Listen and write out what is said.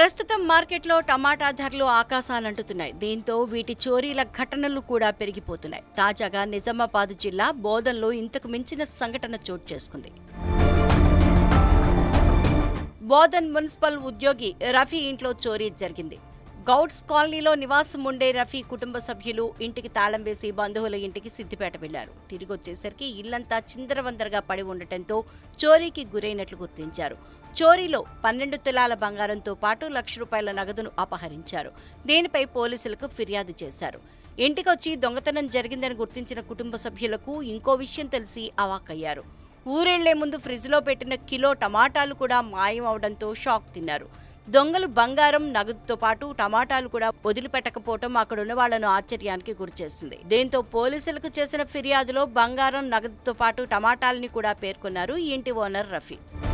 ప్రస్తుతం మార్కెట్లో టమాటా ధరలు ఆకాశాలంటుతున్నాయి దీంతో వీటి చోరీల ఘటనలు కూడా పెరిగిపోతున్నాయి తాజాగా నిజామాబాద్ జిల్లా బోధన్లో ఇంతకు మించిన సంఘటన చోటు చేసుకుంది బోధన్ మున్సిపల్ ఉద్యోగి రఫీ ఇంట్లో చోరీ జరిగింది గౌడ్స్ కాలనీలో నివాసం ఉండే రఫీ కుటుంబ సభ్యులు ఇంటికి తాళం వేసి బంధువుల ఇంటికి సిద్దిపేట వెళ్లారు తిరిగి వచ్చేసరికి ఇల్లంతా చిందరవందరగా పడి ఉండటంతో చోరీకి గురైనట్లు గుర్తించారు చోరీలో పన్నెండు తులాల బంగారంతో పాటు లక్ష రూపాయల నగదును అపహరించారు దీనిపై పోలీసులకు ఫిర్యాదు చేశారు ఇంటికొచ్చి దొంగతనం జరిగిందని గుర్తించిన కుటుంబ సభ్యులకు ఇంకో విషయం తెలిసి అవాక్కయ్యారు ఊరెళ్లే ముందు ఫ్రిడ్జ్లో పెట్టిన కిలో టమాటాలు కూడా మాయం అవడంతో షాక్ తిన్నారు దొంగలు బంగారం నగదుతో పాటు టమాటాలు కూడా వదిలిపెట్టకపోవటం అక్కడున్న వాళ్లను ఆశ్చర్యానికి గురిచేసింది దీంతో పోలీసులకు చేసిన ఫిర్యాదులో బంగారం నగదుతో పాటు టమాటాలని కూడా పేర్కొన్నారు ఈ ఇంటి ఓనర్ రఫీ